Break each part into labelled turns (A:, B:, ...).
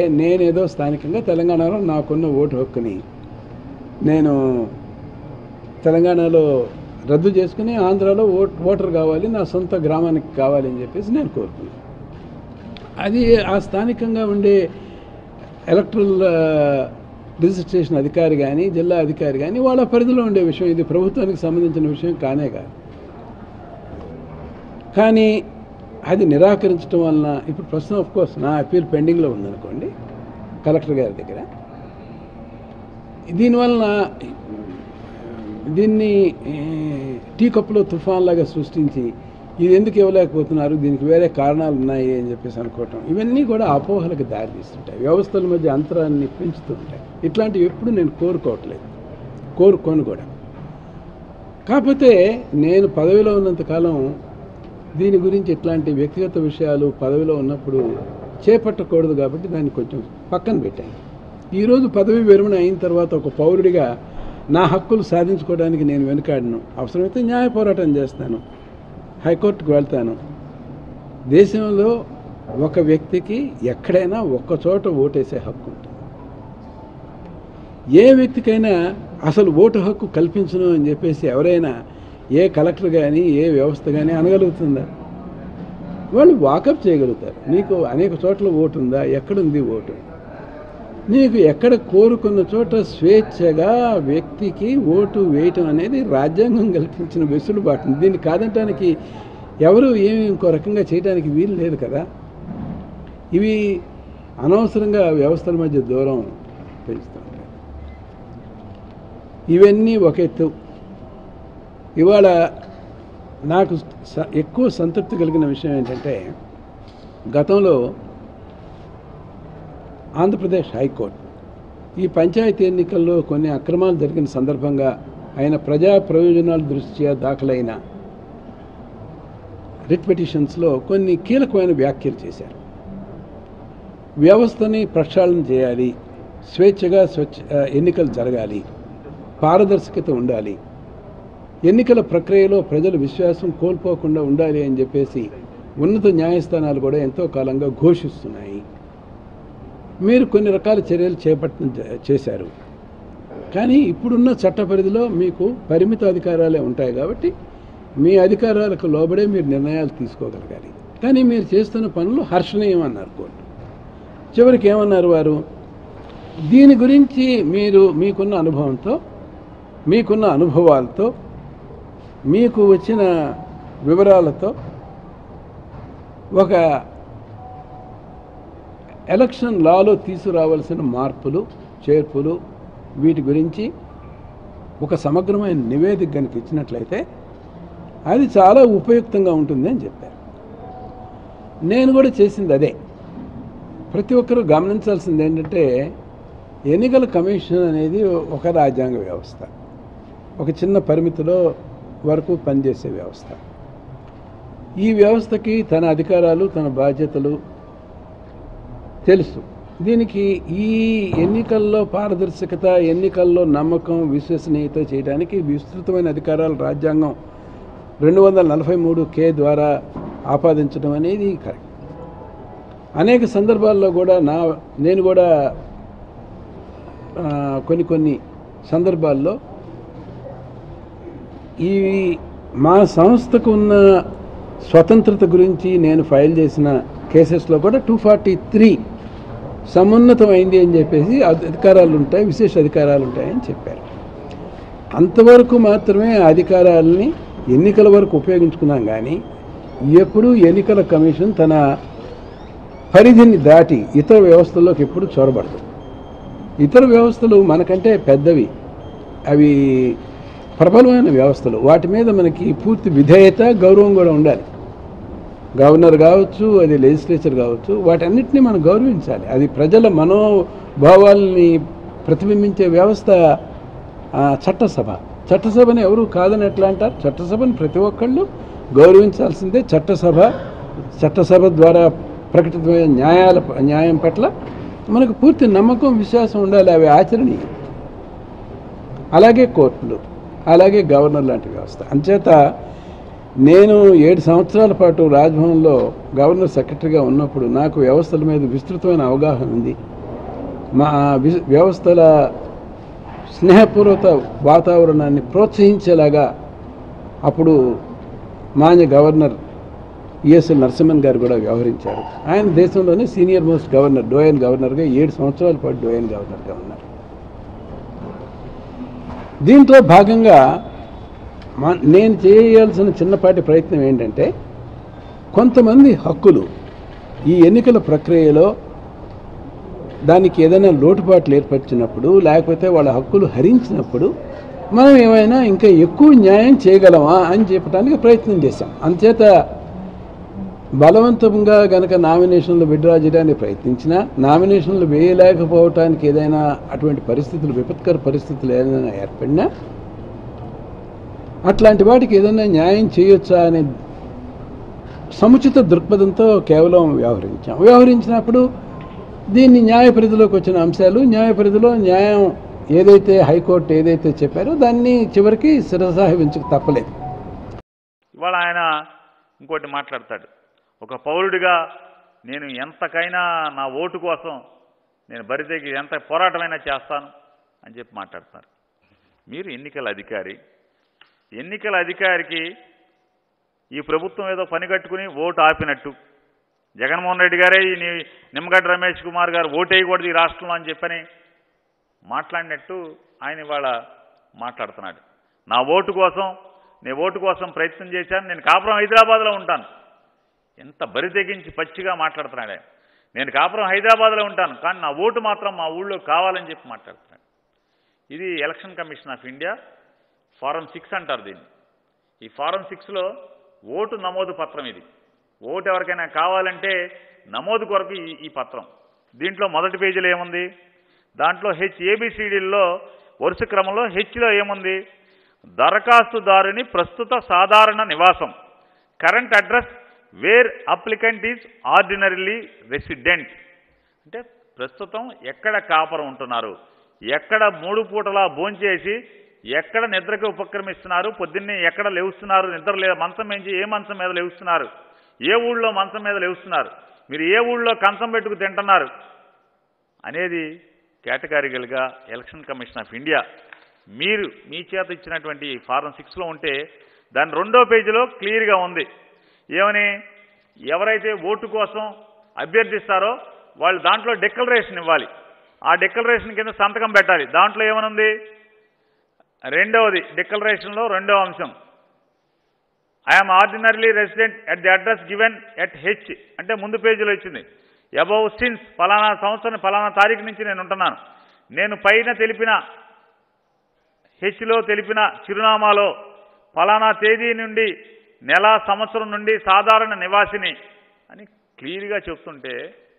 A: నేనేదో స్థానికంగా తెలంగాణలో నాకున్న ఓటు హక్కుని నేను తెలంగాణలో రద్దు చేసుకుని ఆంధ్రాలో ఓట్ ఓటర్ కావాలి నా సొంత గ్రామానికి కావాలి అని చెప్పేసి నేను కోరుకున్నాను అది ఆ స్థానికంగా ఉండే ఎలక్ట్రల్ రిజిస్ట్రేషన్ అధికారి కానీ జిల్లా అధికారి కానీ వాళ్ళ పరిధిలో ఉండే విషయం ఇది ప్రభుత్వానికి సంబంధించిన విషయం కానే కాదు కానీ అది నిరాకరించడం వలన ఇప్పుడు ప్రస్తుతం ఆఫ్ కోర్స్ నా అప్పీల్ పెండింగ్లో ఉందనుకోండి కలెక్టర్ గారి దగ్గర దీనివలన దీన్ని ఏ, టీ కప్పులో తుఫాన్ లాగా సృష్టించి ఇది ఎందుకు ఇవ్వలేకపోతున్నారు దీనికి వేరే కారణాలు ఉన్నాయి అని చెప్పేసి అనుకోవటం ఇవన్నీ కూడా అపోహలకు దారితీస్తుంటాయి వ్యవస్థల మధ్య అంతరాన్ని పెంచుతూ ఉంటాయి ఇట్లాంటివి ఎప్పుడు నేను కోరుకోవట్లేదు కోరుకోను కూడా కాకపోతే నేను పదవిలో ఉన్నంతకాలం దీని గురించి ఇట్లాంటి వ్యక్తిగత విషయాలు పదవిలో ఉన్నప్పుడు చేపట్టకూడదు కాబట్టి దాన్ని కొంచెం పక్కన పెట్టాను ఈరోజు పదవి విరమణ అయిన తర్వాత ఒక పౌరుడిగా నా హక్కులు సాధించుకోవడానికి నేను వెనుకాడను అవసరమైతే న్యాయ పోరాటం చేస్తాను హైకోర్టుకు వెళ్తాను దేశంలో ఒక వ్యక్తికి ఎక్కడైనా ఒక్క చోట ఓటేసే హక్కు ఉంటుంది ఏ వ్యక్తికైనా అసలు ఓటు హక్కు కల్పించను అని చెప్పేసి ఎవరైనా ఏ కలెక్టర్ కానీ ఏ వ్యవస్థ కానీ అనగలుగుతుందా వాళ్ళు వాకప్ చేయగలుగుతారు నీకు అనేక చోట్ల ఓటు ఉందా ఎక్కడుంది ఓటు నీకు ఎక్కడ కోరుకున్న చోట స్వేచ్ఛగా వ్యక్తికి ఓటు వేయటం అనేది రాజ్యాంగం కల్పించిన వెసులుబాటు దీన్ని కాదంటానికి ఎవరు ఏమి ఇంకో రకంగా చేయడానికి వీలు లేదు కదా ఇవి అనవసరంగా వ్యవస్థల మధ్య దూరం పెంచుతుంటాయి ఇవన్నీ ఒక ఎత్తు ఇవాళ నాకు స- ఎక్కువ సంతృప్తి కలిగిన విషయం ఏంటంటే గతంలో ఆంధ్రప్రదేశ్ హైకోర్టు ఈ పంచాయతీ ఎన్నికల్లో కొన్ని అక్రమాలు జరిగిన సందర్భంగా ఆయన ప్రజా ప్రయోజనాల దృష్ట్యా దాఖలైన రిట్ పిటిషన్స్లో కొన్ని కీలకమైన వ్యాఖ్యలు చేశారు వ్యవస్థని ప్రక్షాళన చేయాలి స్వేచ్ఛగా స్వచ్ఛ ఆ, ఎన్నికలు జరగాలి పారదర్శకత ఉండాలి ఎన్నికల ప్రక్రియలో ప్రజల విశ్వాసం కోల్పోకుండా ఉండాలి అని చెప్పేసి ఉన్నత న్యాయస్థానాలు కూడా ఎంతో కాలంగా ఘోషిస్తున్నాయి మీరు కొన్ని రకాల చర్యలు చేపట్టడం చే- చేశారు కానీ ఇప్పుడున్న చట్ట పరిధిలో మీకు పరిమిత అధికారాలే ఉంటాయి కాబట్టి మీ అధికారాలకు లోబడే మీరు నిర్ణయాలు తీసుకోగలగాలి కానీ మీరు చేస్తున్న పనులు హర్షణీయం అన్నారు కోర్టు చివరికి ఏమన్నారు వారు దీని గురించి మీరు మీకున్న అనుభవంతో మీకున్న అనుభవాలతో మీకు వచ్చిన వివరాలతో ఒక ఎలక్షన్ లాలో తీసుకురావాల్సిన మార్పులు చేర్పులు వీటి గురించి ఒక సమగ్రమైన నివేదిక కనుక ఇచ్చినట్లయితే అది చాలా ఉపయుక్తంగా ఉంటుంది అని చెప్పారు నేను కూడా చేసింది అదే ప్రతి ఒక్కరూ గమనించాల్సింది ఏంటంటే ఎన్నికల కమిషన్ అనేది ఒక రాజ్యాంగ వ్యవస్థ ఒక చిన్న పరిమితిలో వరకు పనిచేసే వ్యవస్థ ఈ వ్యవస్థకి తన అధికారాలు తన బాధ్యతలు తెలుసు దీనికి ఈ ఎన్నికల్లో పారదర్శకత ఎన్నికల్లో నమ్మకం విశ్వసనీయత చేయడానికి విస్తృతమైన అధికారాలు రాజ్యాంగం రెండు వందల నలభై మూడు కే ద్వారా ఆపాదించడం అనేది కరెక్ట్ అనేక సందర్భాల్లో కూడా నా నేను కూడా ఆ, కొన్ని కొన్ని సందర్భాల్లో ఈ మా సంస్థకు ఉన్న స్వతంత్రత గురించి నేను ఫైల్ చేసిన కేసెస్లో కూడా టూ ఫార్టీ త్రీ సమున్నతమైంది అని చెప్పేసి అధికారాలు ఉంటాయి విశేష అధికారాలు ఉంటాయని చెప్పారు అంతవరకు మాత్రమే ఆ అధికారాలని ఎన్నికల వరకు ఉపయోగించుకున్నాం కానీ ఎప్పుడూ ఎన్నికల కమిషన్ తన పరిధిని దాటి ఇతర వ్యవస్థల్లోకి ఎప్పుడు చొరబడదు ఇతర వ్యవస్థలు మనకంటే పెద్దవి అవి ప్రబలమైన వ్యవస్థలు వాటి మీద మనకి పూర్తి విధేయత గౌరవం కూడా ఉండాలి గవర్నర్ కావచ్చు అది లెజిస్లేచర్ కావచ్చు వాటన్నిటిని మనం గౌరవించాలి అది ప్రజల మనోభావాల్ని ప్రతిబింబించే వ్యవస్థ ఆ, చట్టసభ చట్టసభని ఎవరు కాదని ఎట్లా అంటారు చట్టసభని ప్రతి ఒక్కళ్ళు గౌరవించాల్సిందే చట్టసభ చట్టసభ ద్వారా ప్రకటితమైన న్యాయాల న్యాయం పట్ల మనకు పూర్తి నమ్మకం విశ్వాసం ఉండాలి అవి ఆచరణీయం అలాగే కోర్టులు అలాగే గవర్నర్ లాంటి వ్యవస్థ అంచేత నేను ఏడు సంవత్సరాల పాటు రాజ్భవన్లో గవర్నర్ సెక్రటరీగా ఉన్నప్పుడు నాకు వ్యవస్థల మీద విస్తృతమైన అవగాహన ఉంది మా వి- వ్యవస్థల స్నేహపూర్వక వాతావరణాన్ని ప్రోత్సహించేలాగా అప్పుడు మాన్య గవర్నర్ ఈఎస్ఎల్ నరసింహన్ గారు కూడా వ్యవహరించారు ఆయన దేశంలోనే సీనియర్ మోస్ట్ గవర్నర్ డోయన్ గవర్నర్గా ఏడు సంవత్సరాల పాటు డోయన్ గవర్నర్గా ఉన్నారు దీంట్లో భాగంగా మా నేను చేయాల్సిన చిన్నపాటి ప్రయత్నం ఏంటంటే కొంతమంది హక్కులు ఈ ఎన్నికల ప్రక్రియలో దానికి ఏదైనా లోటుపాట్లు ఏర్పరిచినప్పుడు లేకపోతే వాళ్ళ హక్కులు హరించినప్పుడు మనం ఏమైనా ఇంకా ఎక్కువ న్యాయం చేయగలమా అని చెప్పడానికి ప్రయత్నం చేశాం అంచేత బలవంతంగా గనక నామినేషన్లు విడ్డ్రా చేయడానికి ప్రయత్నించినా నామినేషన్లు వేయలేకపోవటానికి ఏదైనా అటువంటి పరిస్థితులు విపత్కర పరిస్థితులు ఏదైనా ఏర్పడినా అట్లాంటి వాటికి ఏదైనా న్యాయం చేయొచ్చా అనే సముచిత దృక్పథంతో కేవలం వ్యవహరించాం వ్యవహరించినప్పుడు దీన్ని న్యాయ పరిధిలోకి వచ్చిన అంశాలు న్యాయ పరిధిలో న్యాయం ఏదైతే హైకోర్టు ఏదైతే చెప్పారో దాన్ని చివరికి శిరసాహించక తప్పలేదు
B: ఇవాళ ఆయన ఇంకోటి మాట్లాడతాడు ఒక పౌరుడిగా నేను ఎంతకైనా నా ఓటు కోసం నేను బరితెగి ఎంత పోరాటమైనా చేస్తాను అని చెప్పి మాట్లాడుతున్నారు మీరు ఎన్నికల అధికారి ఎన్నికల అధికారికి ఈ ప్రభుత్వం ఏదో పని కట్టుకుని ఓటు ఆపినట్టు జగన్మోహన్ రెడ్డి గారే ఈ ని- నిమ్మగడ్డ రమేష్ కుమార్ గారు ఓటు వేయకూడదు ఈ రాష్ట్రంలో అని చెప్పని మాట్లాడినట్టు ఆయన ఇవాళ మాట్లాడుతున్నాడు నా ఓటు కోసం నేను ఓటు కోసం ప్రయత్నం చేశాను నేను కాపురం హైదరాబాద్లో ఉంటాను ఎంత బరి తెగించి పచ్చిగా మాట్లాడుతున్నాడు ఆయన నేను కాపురం హైదరాబాద్లో ఉంటాను కానీ నా ఓటు మాత్రం మా ఊళ్ళో కావాలని చెప్పి మాట్లాడుతున్నాడు ఇది Election Commission of India form six అంటారు దీన్ని ఈ ఫారం సిక్స్లో ఓటు నమోదు పత్రం ఇది ఓటు ఎవరికైనా కావాలంటే నమోదు కొరకు ఈ ఈ పత్రం దీంట్లో మొదటి పేజీలో ఏముంది దాంట్లో హెచ్ ఏబిసిడీల్లో వరుస క్రమంలో హెచ్లో ఏముంది దరఖాస్తుదారుని ప్రస్తుత సాధారణ నివాసం current address where applicant is ordinarily resident అంటే ప్రస్తుతం ఎక్కడ కాపురం ఉంటున్నారు ఎక్కడ మూడు పూటలా భోంచేసి ఎక్కడ నిద్రకి ఉపక్రమిస్తున్నారు పొద్దున్నే ఎక్కడ లేవుస్తున్నారు నిద్ర లేదా మంచం మించి ఏ మంచం మీద లేవుస్తున్నారు ఏ ఊళ్ళో మంచం మీద లేవుస్తున్నారు మీరు ఏ ఊళ్ళో కంచం పెట్టుకు తింటున్నారు అనేది కేటగారికల్గా ఎలక్షన్ కమిషన్ ఆఫ్ ఇండియా మీరు మీ చేత ఇచ్చినటువంటి ఈ ఫారం సిక్స్లో ఉంటే దాని రెండో పేజీలో క్లియర్గా ఉంది ఏమని ఎవరైతే ఓటు కోసం అభ్యర్థిస్తారో వాళ్ళు దాంట్లో డిక్లరేషన్ ఇవ్వాలి ఆ డిక్లరేషన్ కింద సంతకం పెట్టాలి దాంట్లో ఏమనుంది రెండవది డిక్లరేషన్లో రెండవ అంశం I am ordinarily resident at the address given at H అంటే ముందు పేజీలో ఇచ్చింది అబౌవ్ సిన్స్ ఫలానా సంవత్సరం ఫలానా తారీఖు నుంచి నేను ఉంటున్నాను నేను పైన తెలిపిన హెచ్లో తెలిపిన చిరునామాలో ఫలానా తేదీ నుండి నెల సంవత్సరం నుండి సాధారణ నివాసిని అని క్లియర్గా చెప్తుంటే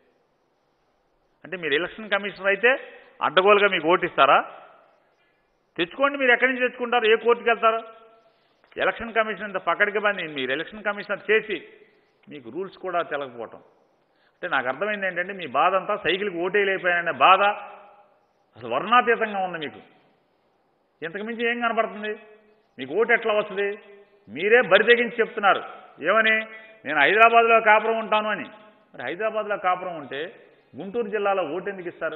B: అంటే మీరు ఎలక్షన్ కమిషనర్ అయితే అడ్డగోలుగా మీకు ఓటిస్తారా తెచ్చుకోండి మీరు ఎక్కడి నుంచి తెచ్చుకుంటారు ఏ కోర్టుకి వెళ్తారు ఎలక్షన్ కమిషన్ ఇంత పక్కడికి బంది మీరు ఎలక్షన్ కమిషనర్ చేసి మీకు రూల్స్ కూడా తెలకపోవటం అంటే నాకు అర్థమైంది ఏంటంటే మీ బాధ అంతా సైకిల్కి ఓటేయలేకపోయాననే బాధ అసలు వర్ణాతీతంగా ఉంది మీకు ఇంతకు మించి ఏం కనపడుతుంది మీకు ఓటు ఎట్లా వస్తుంది మీరే బరి తెగించి చెప్తున్నారు ఏమని నేను హైదరాబాద్లో కాపురం ఉంటాను అని మరి హైదరాబాద్లో కాపురం ఉంటే గుంటూరు జిల్లాలో ఓటు ఎందుకు ఇస్తారు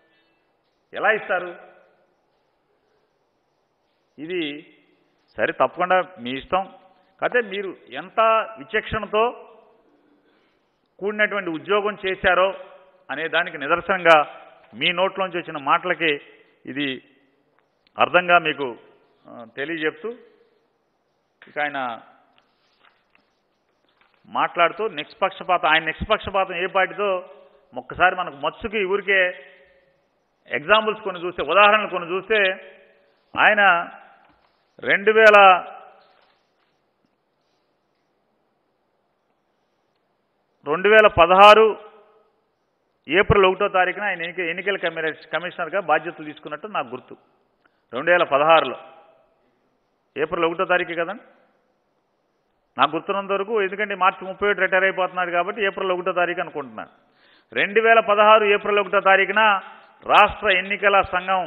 B: ఎలా ఇస్తారు ఇది సరే తప్పకుండా మీ ఇష్టం కాకపోతే మీరు ఎంత విచక్షణతో కూడినటువంటి ఉద్యోగం చేశారో అనే దానికి నిదర్శనంగా మీ నోట్లోంచి వచ్చిన మాటలకి ఇది అర్థంగా మీకు ఆ, తెలియజెప్తూ ఇక ఆయన మాట్లాడుతూ నిష్పక్షపాతం ఆయన నిష్పక్షపాతం ఏ పార్టీతో ఒక్కసారి మనకు మత్సుకి ఊరికే ఎగ్జాంపుల్స్ కొన్ని చూస్తే ఉదాహరణలు కొన్ని చూస్తే ఆయన రెండు వేల రెండు వేల పదహారు ఏప్రిల్ ఒకటో తారీఖున ఆయన ఎన్నిక ఎన్నికల కమి కమిషనర్గా బాధ్యతలు తీసుకున్నట్టు నాకు గుర్తు రెండు వేల పదహారులో ఏప్రిల్ ఒకటో తారీఖు కదండి నాకు గుర్తున్నంత వరకు ఎందుకంటే మార్చి ముప్పై ఒకటి రిటైర్ అయిపోతున్నాడు కాబట్టి ఏప్రిల్ ఒకటో తారీఖు అనుకుంటున్నాను రెండు వేల పదహారు ఏప్రిల్ ఒకటో తారీఖున రాష్ట్ర ఎన్నికల సంఘం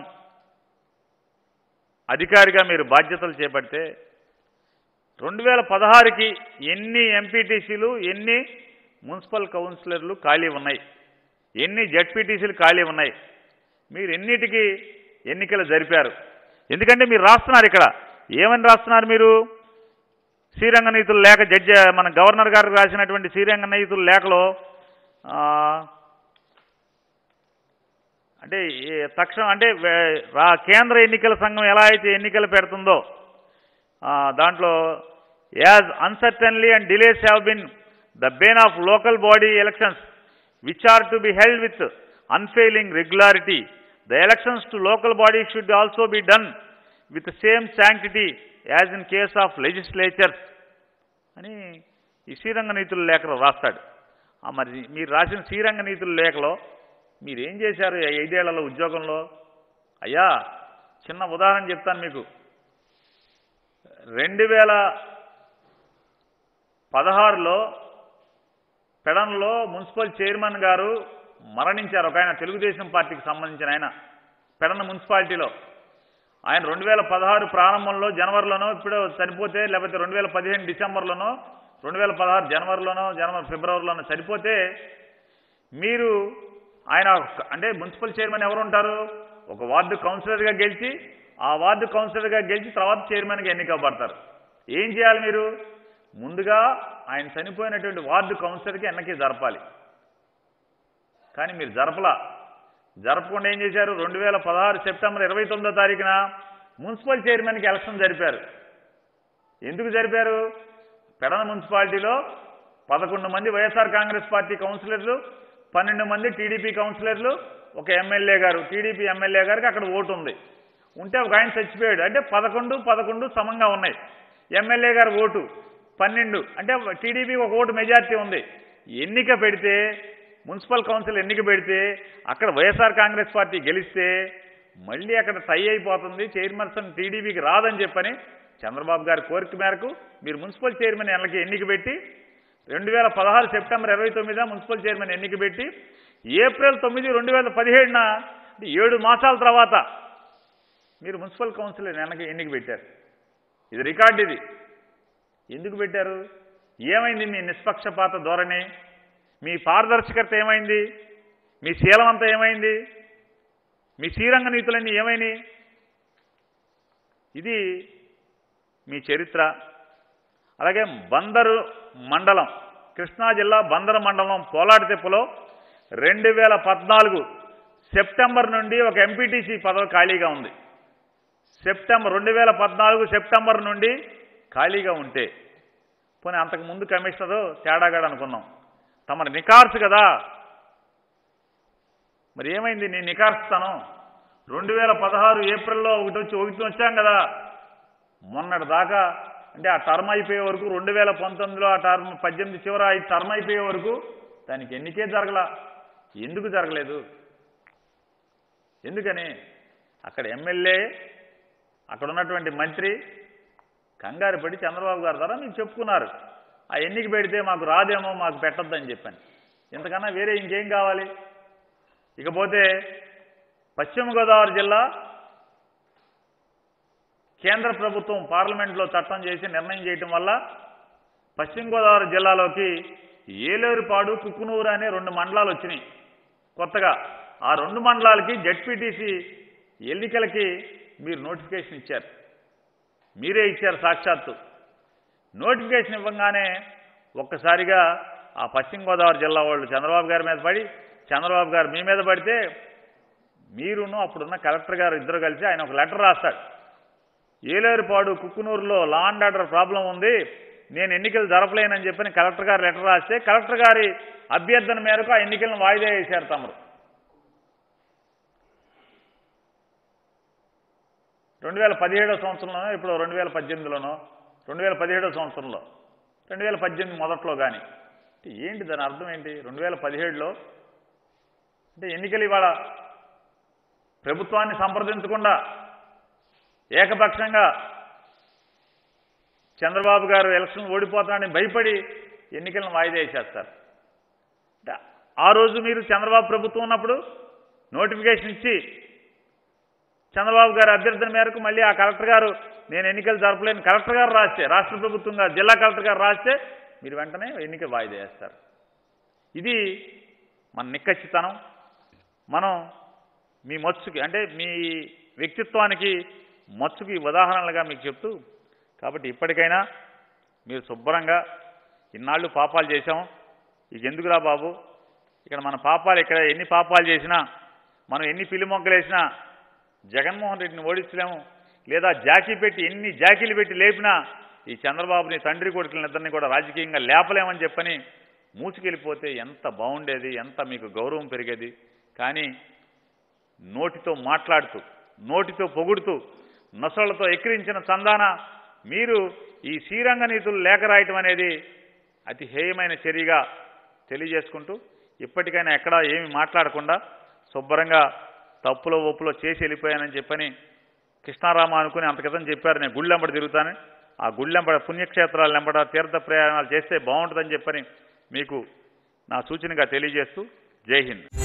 B: అధికారిగా మీరు బాధ్యతలు చేపడితే రెండు వేల పదహారుకి ఎన్ని ఎంపీటీసీలు ఎన్ని మున్సిపల్ కౌన్సిలర్లు ఖాళీ ఉన్నాయి ఎన్ని జడ్పీటీసీలు ఖాళీ ఉన్నాయి మీరు ఎన్నిటికీ ఎన్నికలు జరిపారు ఎందుకంటే మీరు రాస్తున్నారు ఇక్కడ ఏమని రాస్తున్నారు మీరు శ్రీరంగ నీతుల లేఖ జడ్జి మన గవర్నర్ గారు రాసినటువంటి శ్రీరంగ నీతుల లేఖలో ఆ, అంటే ఈ తక్షణం అంటే వే- రా- కేంద్ర ఎన్నికల సంఘం ఎలా అయితే ఎన్నికలు పెడుతుందో ఆ, దాంట్లో as uncertainly and delays have been the bane of local body elections which are to be held with unfailing regularity the elections to local body should also be done with same sanctity as in case of legislatures అని ఈ శ్రీరంగ నీతుల లేఖలో రాస్తాడు ఆ మరి మీరు రాసిన శ్రీరంగ నీతుల లేఖలో మీరు ఏం చేశారు ఈ ఐదేళ్లలో ఉద్యోగంలో అయ్యా చిన్న ఉదాహరణ చెప్తాను మీకు రెండు వేల పదహారులో పెడన్లో మున్సిపల్ చైర్మన్ గారు మరణించారు ఒక ఆయన తెలుగుదేశం పార్టీకి సంబంధించిన ఆయన పెడన మున్సిపాలిటీలో ఆయన రెండు వేల పదహారు ప్రారంభంలో జనవరిలోనో ఇప్పుడు చనిపోతే లేకపోతే రెండు వేల పదిహేను డిసెంబర్లోనో రెండు వేల పదహారు జనవరిలోనో జనవరి ఫిబ్రవరిలోనో చనిపోతే మీరు ఆయన ఒక- అంటే మున్సిపల్ చైర్మన్ ఎవరు ఉంటారు ఒక వార్డు కౌన్సిలర్గా గెలిచి ఆ వార్డు కౌన్సిలర్గా గెలిచి తర్వాత చైర్మన్గా ఎన్నికబడతారు ఏం చేయాలి మీరు ముందుగా ఆయన చనిపోయినటువంటి వార్డు కౌన్సిలర్కి ఎన్నిక జరపాలి కానీ మీరు జరపలా జరపకుండా ఏం చేశారు రెండు వేల పదహారు సెప్టెంబర్ ఇరవై తొమ్మిదో తారీఖున మున్సిపల్ చైర్మన్కి ఎలక్షన్ జరిపారు ఎందుకు జరిపారు పెడన మున్సిపాలిటీలో పదకొండు మంది వైఎస్ఆర్ కాంగ్రెస్ పార్టీ కౌన్సిలర్లు పన్నెండు మంది టీడీపీ కౌన్సిలర్లు ఒక ఎమ్మెల్యే గారు టీడీపీ ఎమ్మెల్యే గారికి అక్కడ ఓటు ఉంది ఉంటే ఒక ఆయన చచ్చిపోయాడు అంటే పదకొండు పదకొండు సమంగా ఉన్నాయి ఎమ్మెల్యే గారు ఓటు పన్నెండు అంటే టీడీపీ ఒక ఓటు మెజార్టీ ఉంది ఎన్నిక పెడితే మున్సిపల్ కౌన్సిల్ ఎన్నిక పెడితే అక్కడ వైఎస్ఆర్ కాంగ్రెస్ పార్టీ గెలిస్తే మళ్ళీ అక్కడ టై అయిపోతుంది చైర్మన్సన్ టీడీపీకి రాదని చెప్పని చంద్రబాబు గారి కోరిక మేరకు మీరు మున్సిపల్ చైర్మన్ ఎన్నిక ఎన్నిక పెట్టి రెండు వేల పదహారు సెప్టెంబర్ ఇరవై తొమ్మిదిన మున్సిపల్ చైర్మన్ ఎన్నిక పెట్టి ఏప్రిల్ తొమ్మిది రెండు వేల పదిహేడున అంటే ఏడు మాసాల తర్వాత మీరు మున్సిపల్ కౌన్సిల్ ఎన్నిక ఎన్నిక పెట్టారు ఇది రికార్డు ఇది ఎందుకు పెట్టారు ఏమైంది మీ నిష్పక్షపాత ధోరణి మీ పారదర్శకత ఏమైంది మీ శీలం అంతా ఏమైంది మీ శ్రీరంగ నీతులన్నీ ఏమైనాయి ఇది మీ చరిత్ర అలాగే బందరు మండలం కృష్ణా జిల్లా బందరు మండలం పోలాడితిప్పలో రెండు వేల పద్నాలుగు సెప్టెంబర్ నుండి ఒక ఎంపీటీసీ పదవి ఖాళీగా ఉంది సెప్టెంబర్ రెండు వేల పద్నాలుగు సెప్టెంబర్ నుండి ఖాళీగా ఉంటే పోనీ అంతకు ముందు కమిషనరు తేడాగాడు అనుకున్నాం తమరు నికార్సు కదా మరి ఏమైంది నీ నికార్స్తాను రెండు వేల పదహారు ఏప్రిల్లో ఒకటి వచ్చి ఒకటి వచ్చాం కదా మొన్నటి దాకా అంటే ఆ టర్మ్ అయిపోయే వరకు రెండు వేల పంతొమ్మిదిలో ఆ టర్మ్ పద్దెనిమిది చివర ఈ టర్మ్ అయిపోయే వరకు దానికి ఎన్నికే జరగలా ఎందుకు జరగలేదు ఎందుకని అక్కడ ఎమ్మెల్యే అక్కడ ఉన్నటువంటి మంత్రి కంగారు పడి చంద్రబాబు గారి ద్వారా మీకు చెప్పుకున్నారు ఆ ఎన్నిక పెడితే మాకు రాదేమో మాకు పెట్టొద్దని చెప్పాను ఇంతకన్నా వేరే ఇంకేం కావాలి ఇకపోతే పశ్చిమ గోదావరి జిల్లా కేంద్ర ప్రభుత్వం పార్లమెంట్లో చట్టం చేసి నిర్ణయం చేయటం వల్ల పశ్చిమ గోదావరి జిల్లాలోకి ఏలేరుపాడు కుక్కునూరు అనే రెండు మండలాలు వచ్చినాయి కొత్తగా ఆ రెండు మండలాలకి జడ్పీటీసీ ఎన్నికలకి మీరు నోటిఫికేషన్ ఇచ్చారు మీరే ఇచ్చారు సాక్షాత్తు నోటిఫికేషన్ ఇవ్వగానే ఒక్కసారిగా ఆ పశ్చిమ గోదావరి జిల్లా వాళ్ళు చంద్రబాబు గారి మీద పడి చంద్రబాబు గారు మీ మీద పడితే మీరును అప్పుడున్న కలెక్టర్ గారు ఇద్దరు కలిసి ఆయన ఒక లెటర్ రాస్తాడు ఏలేరుపాడు కుక్కునూరులో లా అండ్ ఆర్డర్ ప్రాబ్లం ఉంది నేను ఎన్నికలు జరపలేనని చెప్పని కలెక్టర్ గారు లెటర్ రాస్తే కలెక్టర్ గారి అభ్యర్థన మేరకు ఆ ఎన్నికలను వాయిదా వేశారు తమరు రెండు వేల పదిహేడో సంవత్సరంలోనో ఇప్పుడు రెండు వేల పద్దెనిమిదిలోనో రెండు వేల పదిహేడో సంవత్సరంలో రెండు వేల పద్దెనిమిది మొదట్లో కానీ అంటే ఏంటి దాని అర్థం ఏంటి రెండు వేల పదిహేడులో అంటే ఎన్నికలు ఇవాళ ప్రభుత్వాన్ని సంప్రదించకుండా ఏకపక్షంగా చంద్రబాబు గారు ఎలక్షన్ ఓడిపోతానని భయపడి ఎన్నికలను వాయిదా వేసేస్తారు అంటే ఆ రోజు మీరు చంద్రబాబు ప్రభుత్వం ఉన్నప్పుడు నోటిఫికేషన్ ఇచ్చి చంద్రబాబు గారి అభ్యర్థన మేరకు మళ్ళీ ఆ కలెక్టర్ గారు నేను ఎన్నికలు జరపలేని కలెక్టర్ గారు రాస్తే రాష్ట్ర ప్రభుత్వంగా జిల్లా కలెక్టర్ గారు రాస్తే మీరు వెంటనే ఎన్నికలు వాయిదా వేస్తారు ఇది మన నిక్కచ్చితనం మనం మీ మత్సుకి అంటే మీ వ్యక్తిత్వానికి మత్సుకి ఉదాహరణలుగా మీకు చెప్తూ కాబట్టి ఇప్పటికైనా మీరు శుభ్రంగా ఇన్నాళ్ళు పాపాలు చేశాం ఇక ఎందుకురా బాబు ఇక్కడ మన పాపాలు ఇక్కడ ఎన్ని పాపాలు చేసినా మనం ఎన్ని పిల్లి మొక్కలు వేసినా జగన్మోహన్ రెడ్డిని ఓడించలేము లేదా జాకీ పెట్టి ఎన్ని జాకీలు పెట్టి లేపినా ఈ చంద్రబాబుని తండ్రి కొడుకులని ఇద్దరిని కూడా రాజకీయంగా లేపలేమని చెప్పని మూసుకెళ్ళిపోతే ఎంత బాగుండేది ఎంత మీకు గౌరవం పెరిగేది కానీ నోటితో మాట్లాడుతూ నోటితో పొగుడుతూ నొసళ్లతో ఎక్కిరించిన చందాన మీరు ఈ శ్రీరంగ నీతులు లేఖ రాయటం అనేది అతి హేయమైన చర్యగా తెలియజేసుకుంటూ ఇప్పటికైనా ఎక్కడా ఏమి మాట్లాడకుండా శుభ్రంగా తప్పులో ఒప్పులో చేసి వెళ్ళిపోయానని చెప్పని కృష్ణారామ అనుకుని అంత క్రితం చెప్పారు నేను గుళ్ళెంబడి తిరుగుతాను ఆ గుళ్ళెంబడ పుణ్యక్షేత్రాలు వెంబడ తీర్థ ప్రయాణాలు చేస్తే బాగుంటుందని చెప్పని మీకు నా సూచనగా తెలియజేస్తూ జై హింద్